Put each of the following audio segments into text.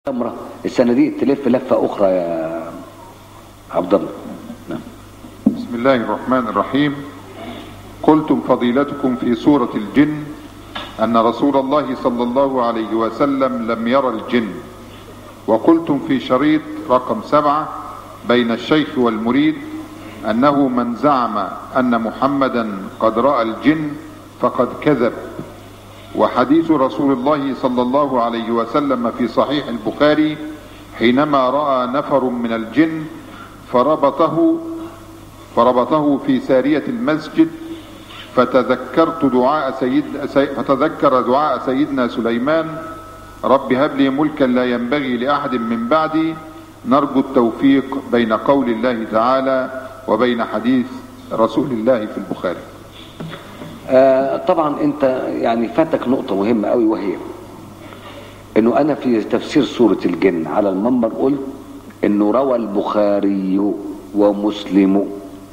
تمرة الصناديق تلف لفة أخرى يا عبد الله نعم بسم الله الرحمن الرحيم قلتم فضيلتكم في سورة الجن أن رسول الله صلى الله عليه وسلم لم يرى الجن وقلتم في شريط رقم سبعة بين الشيخ والمريد أنه من زعم أن محمدا قد رأى الجن فقد كذب وحديث رسول الله صلى الله عليه وسلم في صحيح البخاري حينما رأى نفر من الجن فربطه فربطه في سارية المسجد فتذكرت دعاء سيد فتذكر دعاء سيدنا سليمان رب هب لي ملكا لا ينبغي لأحد من بعدي نرجو التوفيق بين قول الله تعالى وبين حديث رسول الله في البخاري آه طبعا انت يعني فاتك نقطة مهمة قوي وهي انه انا في تفسير سورة الجن على المنبر قلت انه روى البخاري ومسلم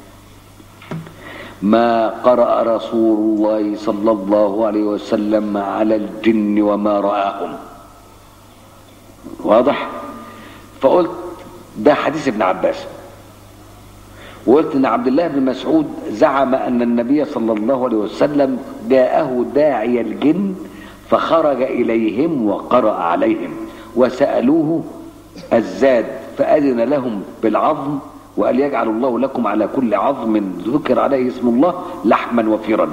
ما قرأ رسول الله صلى الله عليه وسلم على الجن وما رآهم واضح فقلت ده حديث ابن عباس وقلت ان عبد الله بن مسعود زعم ان النبي صلى الله عليه وسلم جاءه داعي الجن فخرج اليهم وقرأ عليهم وسألوه الزاد فأذن لهم بالعظم وقال يجعل الله لكم على كل عظم ذكر عليه اسم الله لحما وفيرا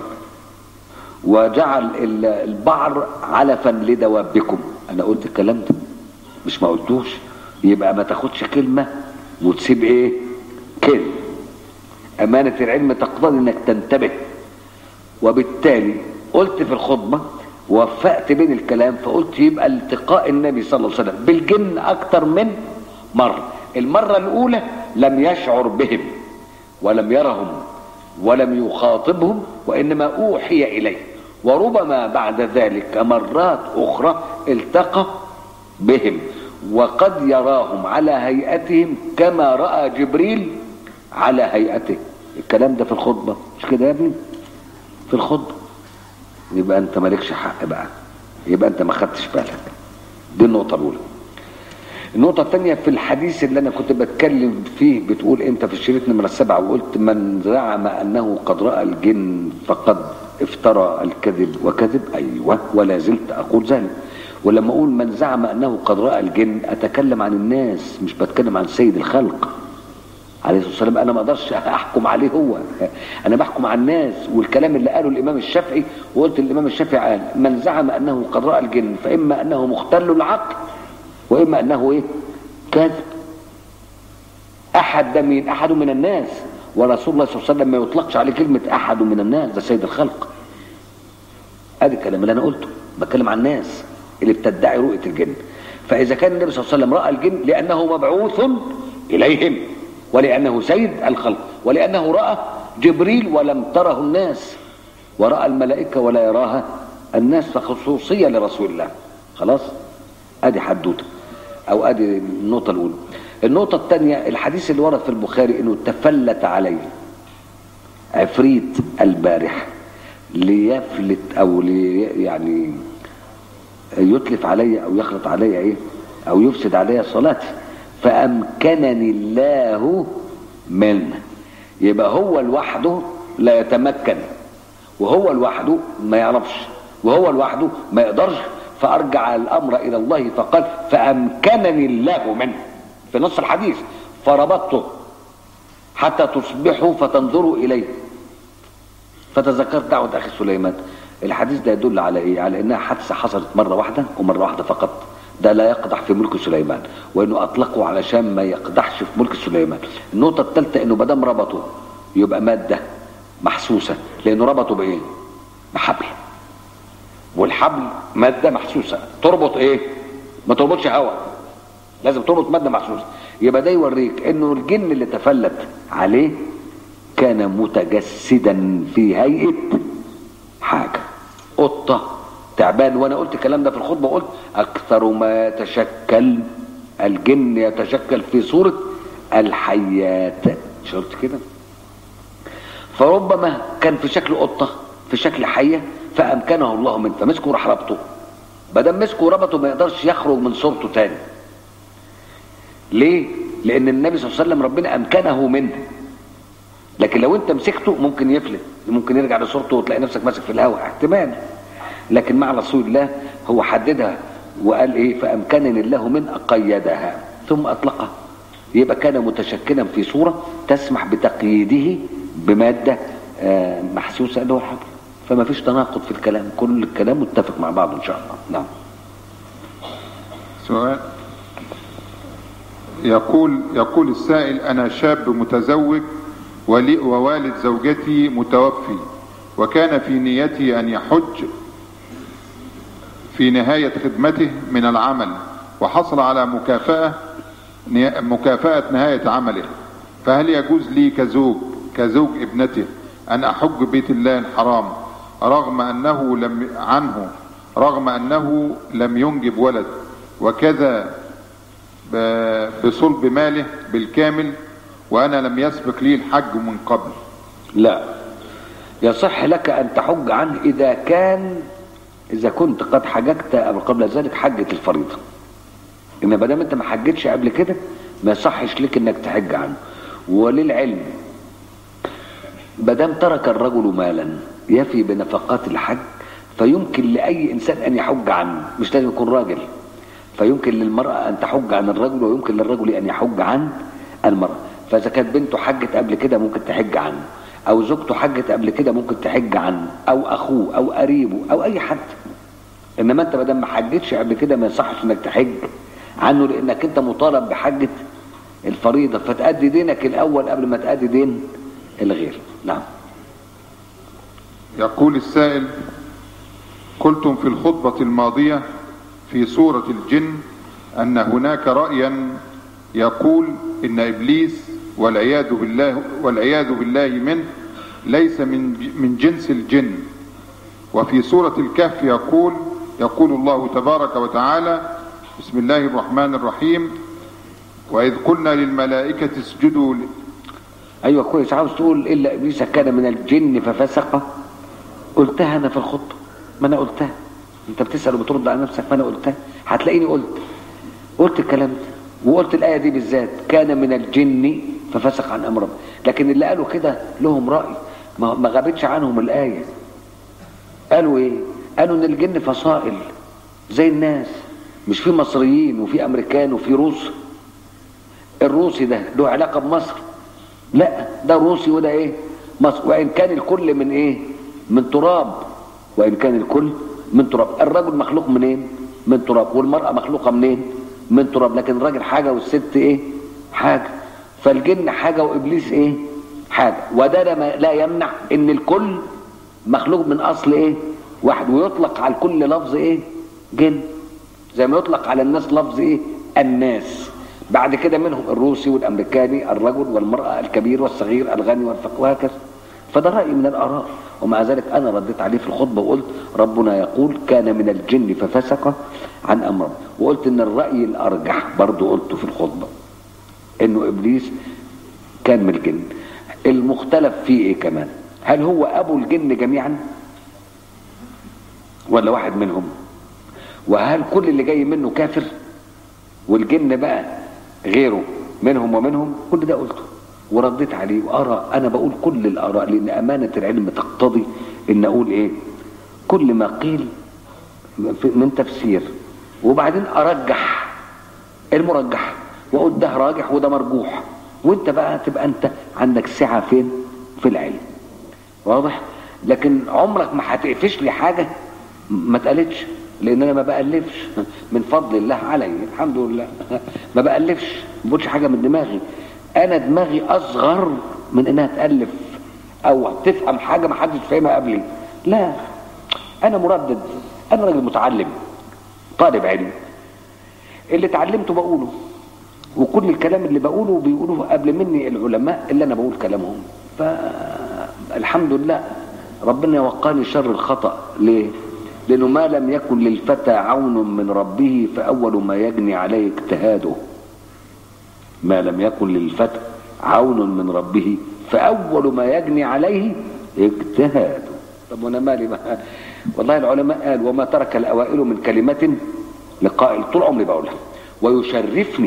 وجعل البعر علفا لدوابكم انا قلت الكلام ده مش ما قلتوش يبقى ما تاخدش كلمة وتسيب ايه كلمة امانة العلم تقتضي انك تنتبه وبالتالي قلت في الخطبة وفقت بين الكلام فقلت يبقى التقاء النبي صلى الله عليه وسلم بالجن اكتر من مرة المرة الاولى لم يشعر بهم ولم يرهم ولم يخاطبهم وانما اوحي اليه وربما بعد ذلك مرات اخرى التقى بهم وقد يراهم على هيئتهم كما راى جبريل على هيئته الكلام ده في الخطبه مش كده يا ابني في الخطبه يبقى انت مالكش حق بقى يبقى انت ما خدتش بالك دي النقطه الاولى النقطة الثانية في الحديث اللي أنا كنت بتكلم فيه بتقول أنت في الشريط نمرة سبعة وقلت من زعم أنه قد رأى الجن فقد افترى الكذب وكذب أيوة ولا زلت أقول ذلك ولما أقول من زعم أنه قد رأى الجن أتكلم عن الناس مش بتكلم عن سيد الخلق عليه الصلاة والسلام أنا ما أقدرش أحكم عليه هو أنا بحكم على الناس والكلام اللي قاله الإمام الشافعي وقلت الإمام الشافعي قال من زعم أنه قد رأى الجن فإما أنه مختل العقل واما انه ايه كذب احد ده مين احد من الناس ورسول الله صلى الله عليه وسلم ما يطلقش عليه كلمه احد من الناس ده سيد الخلق ادي الكلام اللي انا قلته بتكلم عن الناس اللي بتدعي رؤيه الجن فاذا كان النبي صلى الله عليه وسلم راى الجن لانه مبعوث اليهم ولانه سيد الخلق ولانه راى جبريل ولم تره الناس وراى الملائكه ولا يراها الناس فخصوصيه لرسول الله خلاص ادي حدوته او ادي النقطة الاولى النقطة الثانية الحديث اللي ورد في البخاري انه تفلت عليه عفريت البارح ليفلت او لي يعني يتلف علي او يخلط علي ايه او يفسد علي صلاتي فامكنني الله منه يبقى هو لوحده لا يتمكن وهو لوحده ما يعرفش وهو لوحده ما يقدرش فارجع الامر الى الله فقال فامكنني الله منه في نص الحديث فربطته حتى تصبحوا فتنظروا اليه فتذكرت دعوه اخي سليمان الحديث ده يدل على ايه على انها حادثه حصلت مره واحده ومره واحده فقط ده لا يقدح في ملك سليمان وانه اطلقه علشان ما يقدحش في ملك سليمان النقطه الثالثه انه ما دام ربطه يبقى ماده محسوسه لانه ربطه بايه بحبل والحبل ماده محسوسه تربط ايه ما تربطش هواء لازم تربط ماده محسوسه يبقى ده يوريك انه الجن اللي تفلت عليه كان متجسدا في هيئه حاجه قطه تعبان وانا قلت الكلام ده في الخطبه قلت اكثر ما يتشكل الجن يتشكل في صوره الحيات مش قلت كده فربما كان في شكل قطه في شكل حيه فامكنه الله منه فمسكه وراح ربطه ما دام مسكه وربطه ما يقدرش يخرج من صورته تاني ليه لان النبي صلى الله عليه وسلم ربنا امكنه منه لكن لو انت مسكته ممكن يفلت ممكن يرجع لصورته وتلاقي نفسك ماسك في الهواء احتمال لكن مع رسول الله هو حددها وقال ايه فامكنني الله من اقيدها ثم اطلقها يبقى كان متشكلا في صورة تسمح بتقييده بمادة آه، محسوسة اللي هو الحبل فما فيش تناقض في الكلام كل الكلام متفق مع بعض ان شاء الله نعم سؤال يقول يقول السائل أنا شاب متزوج ولي ووالد زوجتي متوفي وكان في نيتي أن يحج في نهاية خدمته من العمل وحصل على مكافأة مكافأة نهاية عمله فهل يجوز لي كزوج كزوج ابنته أن أحج بيت الله الحرام رغم أنه لم عنه رغم أنه لم ينجب ولد وكذا ب- بصلب ماله بالكامل وأنا لم يسبق لي الحج من قبل لا يصح لك ان تحج عنه اذا كان اذا كنت قد حججت قبل ذلك حجة الفريضة ان ما دام انت ما حجتش قبل كده ما يصحش لك انك تحج عنه وللعلم ما دام ترك الرجل مالا يفي بنفقات الحج فيمكن لاي انسان ان يحج عنه مش لازم يكون راجل فيمكن للمرأة أن تحج عن الرجل ويمكن للرجل أن يحج عن المرأة فإذا كانت بنته حجت قبل كده ممكن تحج عنه أو زوجته حجت قبل كده ممكن تحج عنه أو أخوه أو قريبه أو أي حد إنما أنت ما دام ما حجتش قبل كده ما يصحش إنك تحج عنه لأنك أنت مطالب بحجة الفريضة فتأدي دينك الأول قبل ما تأدي دين الغير نعم يقول السائل قلتم في الخطبة الماضية في سورة الجن أن هناك رأيا يقول إن إبليس والعياذ بالله والعياذ بالله منه ليس من من جنس الجن وفي سورة الكهف يقول يقول الله تبارك وتعالى بسم الله الرحمن الرحيم وإذ قلنا للملائكة اسجدوا ل- ايوه كويس عاوز تقول الا ابليس كان من الجن ففسق قلتها انا في الخطبه ما انا قلتها انت بتسال وبترد على نفسك ما انا قلتها هتلاقيني قلت قلت الكلام ده وقلت الايه دي بالذات كان من الجن ففسق عن امر ربه لكن اللي قالوا كده لهم راي ما ما غابتش عنهم الايه قالوا ايه قالوا ان الجن فصائل زي الناس مش في مصريين وفي امريكان وفي روس الروسي ده له علاقه بمصر لا ده روسي وده ايه مصر وان كان الكل من ايه من تراب وان كان الكل من تراب الرجل مخلوق منين من تراب والمرأة مخلوقة منين من تراب لكن الراجل حاجة والست ايه حاجة فالجن حاجة وابليس ايه حاجة وده لا- لا يمنع ان الكل مخلوق من اصل ايه واحد ويطلق على الكل لفظ ايه جن زي ما يطلق على الناس لفظ ايه الناس بعد كده منهم الروسي والامريكاني الرجل والمراه الكبير والصغير الغني والفقير وهكذا فده راي من الاراء ومع ذلك انا رديت عليه في الخطبه وقلت ربنا يقول كان من الجن ففسق عن امره وقلت ان الراي الارجح برضو قلته في الخطبه انه ابليس كان من الجن المختلف فيه ايه كمان هل هو ابو الجن جميعا ولا واحد منهم وهل كل اللي جاي منه كافر والجن بقى غيره منهم ومنهم كل ده قلته ورديت عليه وارى انا بقول كل الاراء لان امانه العلم تقتضي ان اقول ايه كل ما قيل من تفسير وبعدين ارجح المرجح واقول ده راجح وده مرجوح وانت بقى تبقى انت عندك سعه فين في العلم واضح لكن عمرك ما هتقفش لي حاجه ما اتقالتش لان انا ما بالفش من فضل الله علي الحمد لله ما بالفش ما بقولش حاجه من دماغي انا دماغي اصغر من انها تالف او تفهم حاجه ما حدش فاهمها قبلي لا انا مردد انا راجل متعلم طالب علم اللي اتعلمته بقوله وكل الكلام اللي بقوله بيقولوه قبل مني العلماء اللي انا بقول كلامهم فالحمد لله ربنا وقاني شر الخطأ ليه لأنه ما لم يكن للفتى عون من ربه فأول ما يجني عليه اجتهاده ما لم يكن للفتى عون من ربه فأول ما يجني عليه اجتهاده طب وانا مالي ما والله العلماء قال وما ترك الأوائل من كلمة لقائل طول عمري بقولها ويشرفني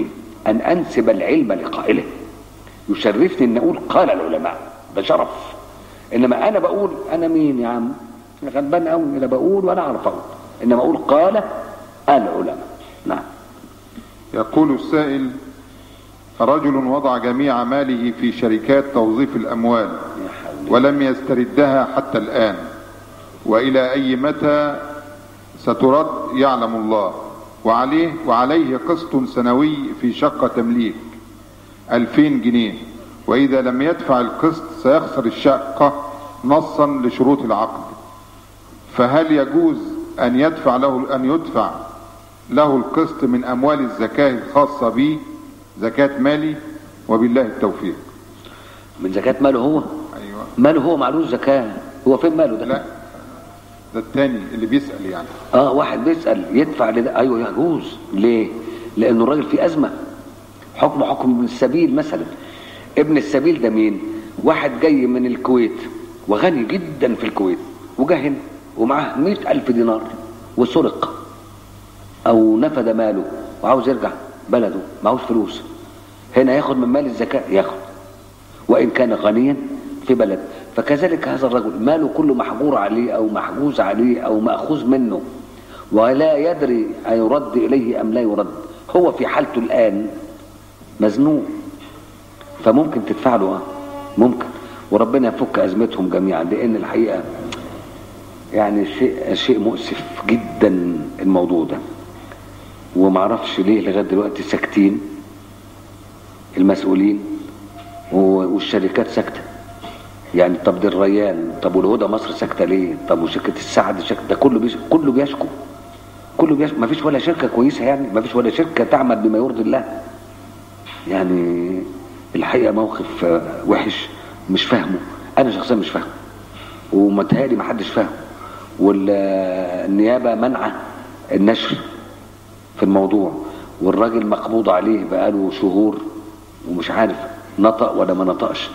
ان انسب العلم لقائله يشرفني ان اقول قال العلماء ده شرف انما انا بقول انا مين يا عم أنا غلبان قوي انا بقول وانا اعرف اقول انما اقول قال العلماء نعم يقول السائل رجل وضع جميع ماله في شركات توظيف الأموال يا حول ولم يستردها حتى الآن وإلى أي متى سترد يعلم الله وعليه وعليه قسط سنوي في شقة تمليك ألفين جنيه وإذا لم يدفع القسط سيخسر الشقة نصا لشروط العقد فهل يجوز أن يدفع له أن يدفع له القسط من أموال الزكاة الخاصة به زكاة مالي وبالله التوفيق من زكاة ماله هو أيوة ماله هو معلوش زكاة هو فين ماله ده لا ده التاني اللي بيسأل يعني اه واحد بيسأل يدفع لده ايوه يجوز ليه لانه الراجل في ازمة حكم حكم ابن السبيل مثلا ابن السبيل ده مين واحد جاي من الكويت وغني جدا في الكويت وجه هنا ومعاه مئة ألف دينار وسرق أو نفد ماله وعاوز يرجع بلده معهوش فلوس هنا ياخد من مال الزكاة ياخد وإن كان غنيا في بلد فكذلك هذا الرجل ماله كله محجور عليه أو محجوز عليه أو مأخوذ منه ولا يدري أيرد إليه أم لا يرد هو في حالته الآن مزنوق فممكن تدفع له آه، ممكن وربنا يفك أزمتهم جميعا لأن الحقيقة يعني شيء شيء مؤسف جدا الموضوع ده ومعرفش ليه لغايه دلوقتي ساكتين المسؤولين و- والشركات ساكته يعني طب دي الريان طب والهدى مصر ساكته ليه طب وشركه السعد ساكته ده كله بيش كله بيشكو كله بيشكو ما فيش ولا شركه كويسه يعني ما فيش ولا شركه تعمل بما يرضي الله يعني الحقيقه موقف آه، وحش مش فاهمه انا شخصيا مش فاهمه ومتهيألي ما حدش فاهمه والنيابه منعه النشر في الموضوع والراجل مقبوض عليه بقاله شهور ومش عارف نطق ولا ما نطقش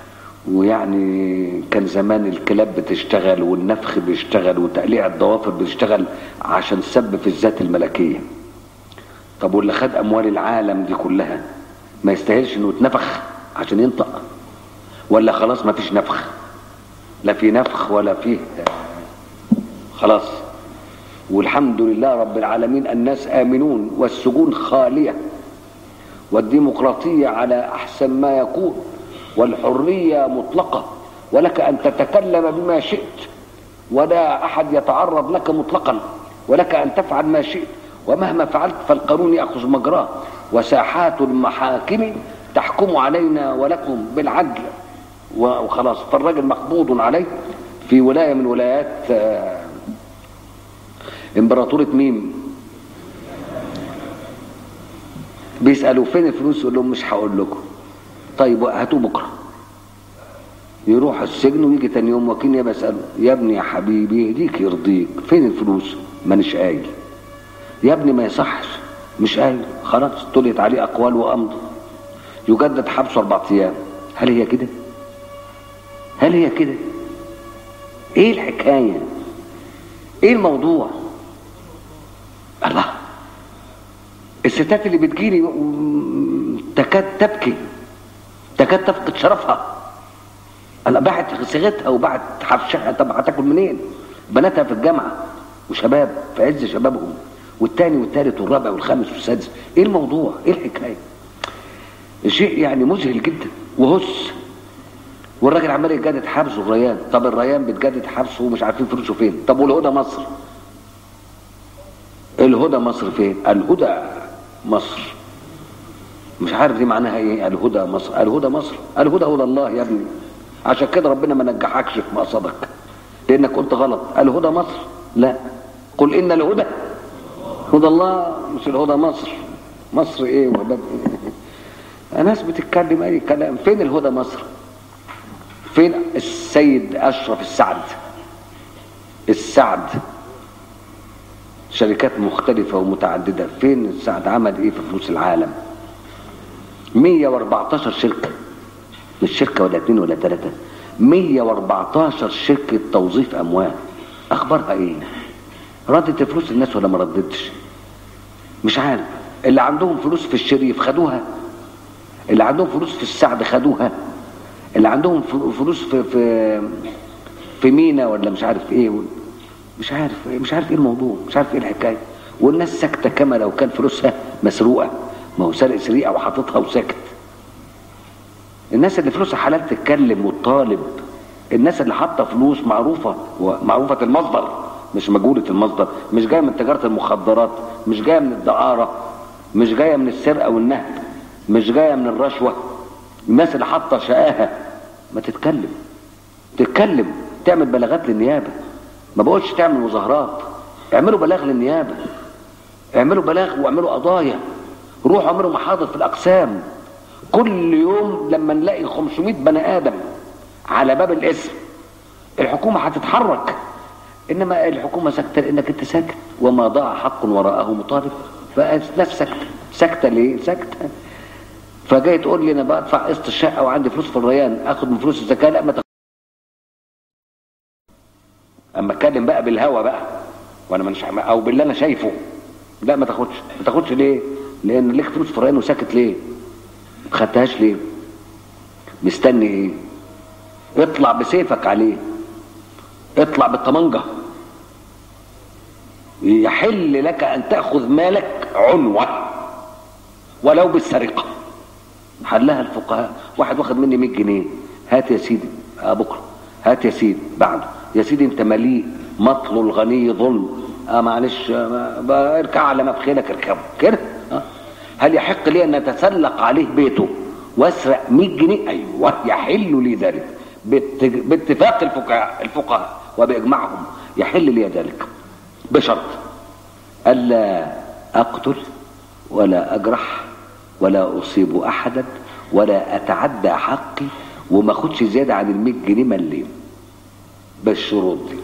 ويعني كان زمان الكلاب بتشتغل والنفخ بيشتغل وتقليع الضوافر بيشتغل عشان سب في الذات الملكية طب واللي خد أموال العالم دي كلها ما يستاهلش انه يتنفخ عشان ينطق ولا خلاص ما فيش نفخ لا في نفخ ولا فيه خلاص والحمد لله رب العالمين الناس آمنون والسجون خالية والديمقراطية على أحسن ما يكون والحرية مطلقة ولك أن تتكلم بما شئت ولا أحد يتعرض لك مطلقا ولك أن تفعل ما شئت ومهما فعلت فالقانون يأخذ مجراه وساحات المحاكم تحكم علينا ولكم بالعدل وخلاص فالراجل مقبوض عليه في ولاية من ولايات آه، امبراطورة ميم بيسألوا فين الفلوس يقول لهم مش هقول لكم طيب هاتوا بكره يروح السجن ويجي تاني يوم وكيل يا بسأله يا ابني يا حبيبي يهديك يرضيك فين الفلوس مانيش قايل يا ابني ما يصحش مش قايل خلاص طلعت عليه اقوال وامض يجدد حبسه اربع ايام هل هي كده هل هي كده ايه الحكايه ايه الموضوع الله الستات اللي بتجيلي م- تكاد تبكي تكاد تفقد شرفها انا باعت صيغتها وباعت حفشها طب هتاكل منين بناتها في الجامعه وشباب في عز شبابهم والتاني والتالت والرابع والخامس والسادس ايه الموضوع ايه الحكايه شيء يعني مذهل جدا وهس والراجل عمال يجدد حبسه الريان طب الريان بتجدد حبسه ومش عارفين فلوسه فين طب والهدى مصر الهدى مصر فين الهدى مصر مش عارف دي معناها ايه الهدى مصر الهدى مصر الهدى هدى الله يا ابني عشان كده ربنا ما نجحكش في مقصدك لانك قلت غلط الهدى مصر لا قل ان الهدى هدى الله مش الهدى مصر مصر ايه وباب ايه ناس بتتكلم اي كلام فين الهدى مصر فين السيد اشرف السعد السعد شركات مختلفة ومتعددة فين السعد عمل ايه في فلوس العالم 114 شركة مش شركة ولا اتنين ولا تلاتة 114 شركة توظيف اموال اخبارها ايه ردت فلوس الناس ولا ما ردتش مش عارف اللي عندهم فلوس في الشريف خدوها اللي عندهم فلوس في السعد خدوها اللي عندهم ف- فلوس في في في مينا ولا مش عارف ايه مش عارف مش عارف ايه الموضوع مش عارف ايه الحكايه والناس ساكته كما لو كان فلوسها مسروقه ما هو سارق سرقه وحاططها وساكت الناس اللي فلوسها حلال تتكلم وتطالب الناس اللي حاطه فلوس معروفه ومعروفه المصدر مش مجهوله المصدر مش جايه من تجاره المخدرات مش جايه من الدعاره مش جايه من السرقه والنهب مش جايه من الرشوه الناس اللي حاطه شقاها ما تتكلم تتكلم تعمل بلاغات للنيابه ما بقولش تعمل مظاهرات اعملوا بلاغ للنيابه اعملوا بلاغ واعملوا قضايا روحوا اعملوا محاضر في الاقسام كل يوم لما نلاقي 500 بني ادم على باب الاسم الحكومه هتتحرك انما الحكومه ساكته لانك انت ساكت وما ضاع حق وراءه مطالب فالناس ساكته ساكته ليه؟ ساكته فجاي تقول لي انا بدفع قسط الشقه وعندي فلوس في الريان اخد من فلوس الزكاه لا ما تاخد اما اتكلم بقى بالهوى بقى وانا مش او باللي انا شايفه لا ما تاخدش ما تاخدش ليه لان ليك فلوس في الريان وساكت ليه ما خدتهاش ليه مستني ايه اطلع بسيفك عليه اطلع بالطمنجة يحل لك ان تأخذ مالك عنوة ولو بالسرقة حلها الفقهاء واحد واخد مني 100 جنيه هات يا سيدي آه بكره هات يا سيدي بعده يا سيدي انت مليء مطل الغني ظلم اه معلش آه ما- بقى اركع على ما بخيلك اركبه كده آه. هل يحق لي ان اتسلق عليه بيته واسرق 100 جنيه ايوه يحل لي ذلك بات- باتفاق الفقهاء الفقهاء وباجماعهم يحل لي ذلك بشرط الا اقتل ولا اجرح ولا اصيب احدا ولا اتعدى حقي وما اخدش زياده عن ال 100 جنيه مليم بالشروط دي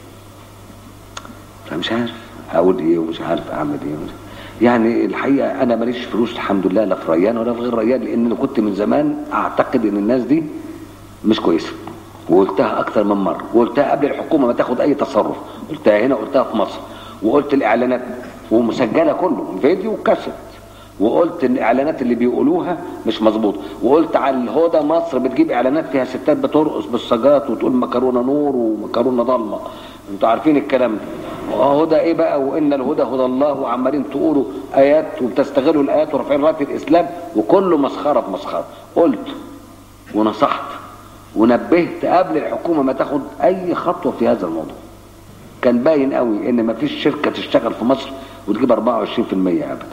فمش عارف اقول ايه ومش عارف اعمل ايه ومش يعني الحقيقه انا ماليش فلوس الحمد لله لا في ريان ولا في غير ريان لان انا كنت من زمان اعتقد ان الناس دي مش كويسه وقلتها اكتر من مره وقلتها قبل الحكومه ما تاخد اي تصرف قلتها هنا قلتها في مصر وقلت الاعلانات ومسجله كله فيديو وكاسيت وقلت ان الاعلانات اللي بيقولوها مش مظبوط وقلت على الهدى مصر بتجيب اعلانات فيها ستات بترقص بالسجات وتقول مكرونه نور ومكرونه ضلمه انتوا عارفين الكلام ده هدى ايه بقى وان الهدى هدى الله وعمالين تقولوا ايات وبتستغلوا الايات ورافعين رايه الاسلام وكله مسخره في مسخره قلت ونصحت ونبهت قبل الحكومه ما تاخد اي خطوه في هذا الموضوع كان باين قوي ان ما فيش شركه تشتغل في مصر وتجيب 24% ابدا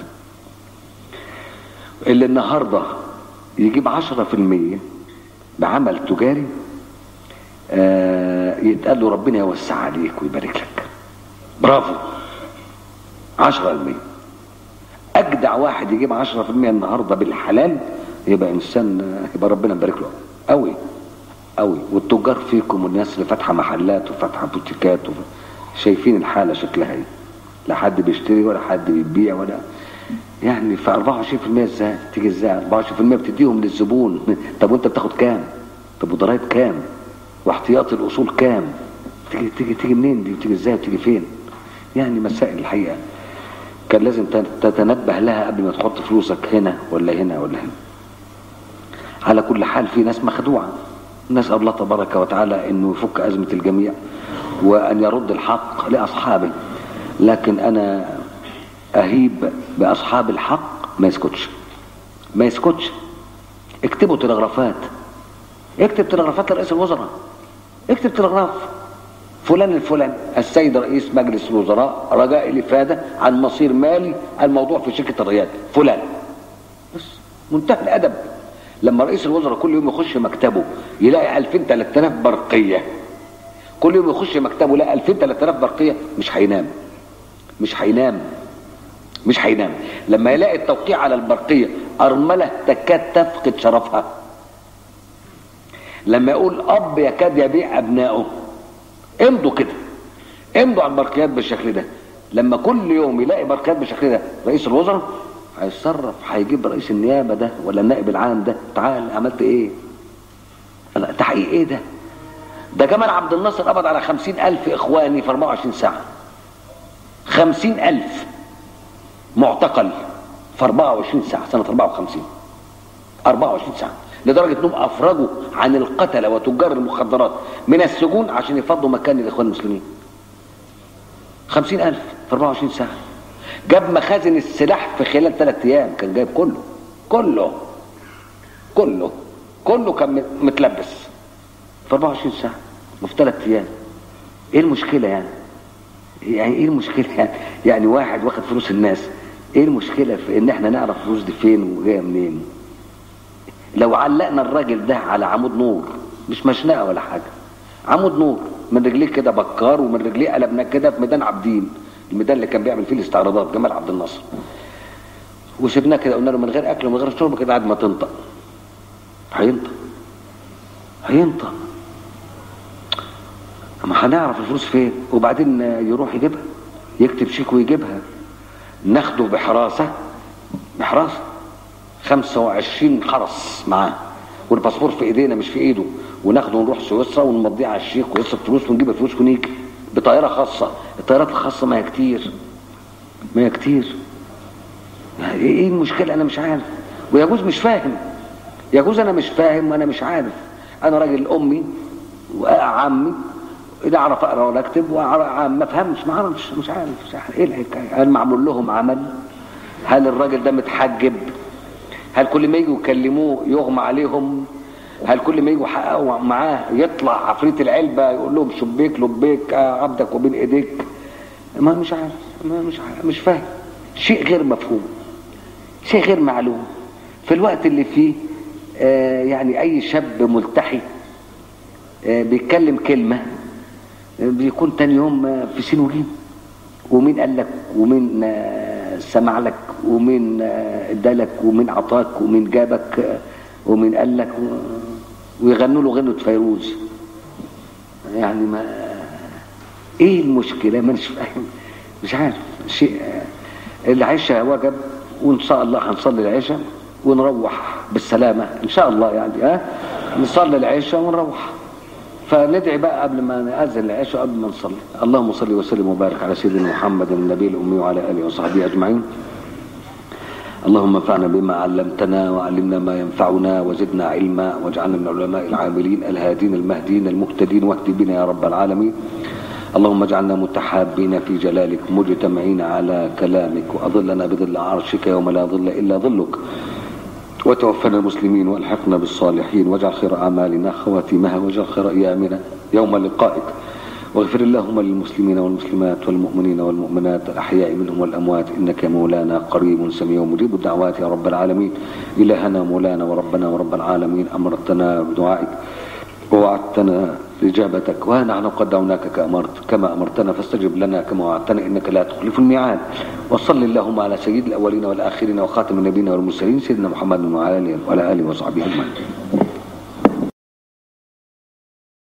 اللي النهارده يجيب 10% بعمل تجاري آه يتقال له ربنا يوسع عليك ويبارك لك برافو 10% اجدع واحد يجيب 10% النهارده بالحلال يبقى انسان يبقى ربنا يبارك له قوي قوي والتجار فيكم والناس اللي فاتحه محلات وفاتحه بوتيكات وف... شايفين الحاله شكلها ايه لا حد بيشتري ولا حد بيبيع ولا يعني ف 24% ازاي تيجي ازاي 24% بتديهم للزبون طب وانت بتاخد كام طب وضرايب كام واحتياطي الاصول كام تيجي تيجي تيجي منين دي وتيجي ازاي وتيجي فين يعني مسائل الحقيقه كان لازم تتنبه لها قبل ما تحط فلوسك هنا ولا هنا ولا هنا على كل حال في ناس مخدوعه نسال الله تبارك وتعالى انه يفك ازمه الجميع وان يرد الحق لاصحابه لكن انا اهيب باصحاب الحق ما يسكتش ما يسكتش اكتبوا تلغرافات اكتب تلغرافات لرئيس الوزراء اكتب تلغراف فلان الفلاني السيد رئيس مجلس الوزراء رجاء الافاده عن مصير مالي الموضوع في شركه الرياض فلان بس منتهى الادب لما رئيس الوزراء كل يوم يخش مكتبه يلاقي 2000 3000 برقيه كل يوم يخش مكتبه يلاقي 2000 3000 برقيه مش هينام مش هينام مش هينام لما يلاقي التوقيع على البرقيه ارمله تكاد تفقد شرفها لما يقول اب يكاد يبيع ابنائه امضوا كده امضوا على البرقيات بالشكل ده لما كل يوم يلاقي برقيات بالشكل ده رئيس الوزراء هيتصرف هيجيب رئيس النيابه ده ولا النائب العام ده تعال عملت ايه لا تحقيق ايه ده ده جمال عبد الناصر قبض على خمسين ألف إخواني في 24 ساعة خمسين ألف معتقل في في 24 ساعة سنة 54 24 ساعة لدرجة انهم افرجوا عن القتلة وتجار المخدرات من السجون عشان يفضوا مكان للاخوان المسلمين 50000 في 24 ساعة جاب مخازن السلاح في خلال ثلاث ايام كان جايب كله كله كله كله كان متلبس في 24 ساعة وفي ثلاث ايام ايه المشكلة يعني يعني ايه المشكلة يعني يعني واحد واخد فلوس الناس ايه المشكلة في ان احنا نعرف الفلوس دي فين وجاية منين لو علقنا الراجل ده على عمود نور مش مشنقة ولا حاجة عمود نور من رجليه كده بكار ومن رجليه قلبناه كده في ميدان عابدين الميدان اللي كان بيعمل فيه الاستعراضات جمال عبد الناصر وسيبناه كده قلنا له من غير اكل ومن غير شرب كده قعد ما تنطق هينطق هينطق ما هنعرف الفلوس فين وبعدين يروح يجيبها يكتب شيك ويجيبها ناخده بحراسة بحراسة 25 حرس معاه والباسبور في ايدينا مش في ايده وناخده ونروح سويسرا ونمضيه على الشيك ويصرف فلوس ونجيب الفلوس ونيجي بطائره خاصه الطيارات الخاصه ما هي كتير ما هي كتير يعني ايه المشكله انا مش عارف ويجوز مش فاهم يجوز انا مش فاهم وانا مش عارف انا راجل امي وعمي اذا اعرف اقرا ولا اكتب ما افهمش ما اعرفش مش عارف مش عارف ايه الحكايه هل معمول لهم عمل هل الراجل ده متحجب هل كل ما يجوا يكلموه يغمى عليهم هل كل ما يجوا يحققوا معاه يطلع عفريت العلبة يقول لهم شبيك لبيك عبدك وبين ايديك ما مش عارف ما مش عارف مش فاهم شيء غير مفهوم شيء غير معلوم في الوقت اللي فيه آه يعني اي شاب ملتحي آه بيتكلم كلمة آه بيكون تاني يوم في سين وجيم ومين قال لك ومين سمع لك ومين ادالك ومين عطاك ومين جابك ومين قال لك ويغنوا له غنوة فيروز يعني ما ايه المشكلة ما مش فاهم مش عارف شيء العشاء وجب وان شاء الله هنصلي العشاء ونروح بالسلامة ان شاء الله يعني ها نصلي العشاء ونروح فندعي بقى قبل ما نأذن العشاء قبل ما نصلي اللهم صل وسلم وبارك على سيدنا محمد النبي الأمي وعلى آله وصحبه أجمعين اللهم انفعنا بما علمتنا وعلمنا ما ينفعنا وزدنا علما واجعلنا من العلماء العاملين الهادين المهدين المهتدين واهد بنا يا رب العالمين اللهم اجعلنا متحابين في جلالك مجتمعين على كلامك وأظلنا بظل عرشك يوم لا ظل إلا ظلك وتوفنا المسلمين والحقنا بالصالحين واجعل خير اعمالنا خواتمها واجعل خير ايامنا يوم لقائك واغفر اللهم للمسلمين والمسلمات والمؤمنين والمؤمنات الاحياء منهم والاموات انك مولانا قريب سميع مجيب الدعوات يا رب العالمين الهنا مولانا وربنا ورب العالمين امرتنا بدعائك ووعدتنا إجابتك ونحن قد دعوناك كأمرت كما أمرتنا فاستجب لنا كما وعدتنا إنك لا تخلف الميعاد وصل اللهم على سيد الأولين والآخرين وخاتم النبيين والمرسلين سيدنا محمد وعلى آله وعلى آله وصحبه أجمعين